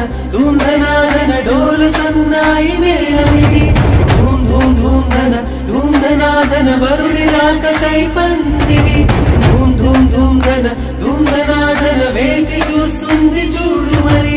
ధూమ్ ధనాధన డోలు సన్నాయి మేళమిది ధూమ్ ధూమ్ ధూమ్ ధన ధూమ్ ధనాధన వరుడి రాకకై పందిరి ధూమ్ ధూమ్ ధూమ్ ధన ధూమ్ ధనాధన వేచి చూస్తుంది చూడు మరి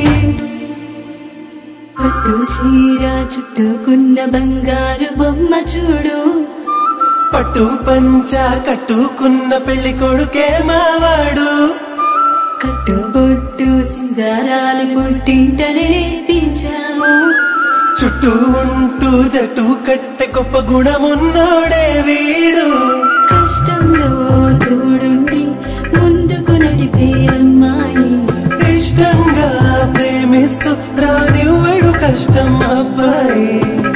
పట్టు చీర చుట్టుకున్న బంగారు బొమ్మ చూడు పట్టు పంచ కట్టుకున్న పెళ్లి కొడుకే మావాడు కట్టుబొట్టు సింగారాల పుట్టింటనే నేర్పించాము చుట్టూ ఉంటూ జట్టు కట్టె గొప్ప గుణమున్నోడే వీడు కష్టంలో తోడుండి ముందుకు నడిపే అమ్మాయి ఇష్టంగా ప్రేమిస్తూ రానివ్వడు కష్టం అబ్బాయి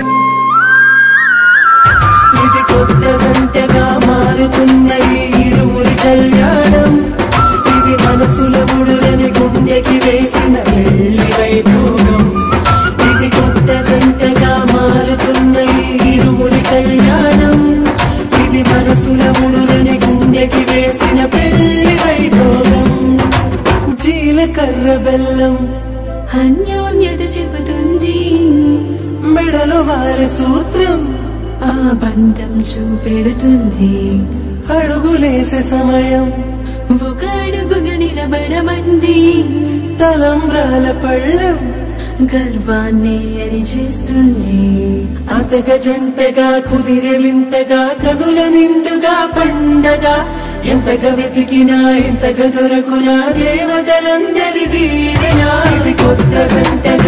ఇది కొత్త జంటగా మారుతున్న ఈ ఇరువురి కళ్యాణం ఇది మనసుల ముడులని గుండెకి వేసిన పెళ్లి వైభోగం ఇది కొత్త జంటగా మారుతున్న ఈ ఇరువురి కళ్యాణం ఇది మనసుల ముడులని గుండెకి వేసిన పెళ్లి వైభోగం జీలకర్ర బెల్లం అన్యోన్యత చెబుతుంది మెడలో వారి సూత్రం ఆ బంధం చూపెడుతుంది అడుగులేసే సమయం ఒక అడుగుగా నిలబడమంది తలంబ్రాల పళ్ళెం గర్వాన్ని అడిచేస్తుంది అతగ జంటగా కుదిరే వింతగా కనుల నిండుగా పండగా ఎంతగా వెతికినా ఎంతగా దొరకునా దేవతలందరి దీవెనా ఇది కొత్త జంటగా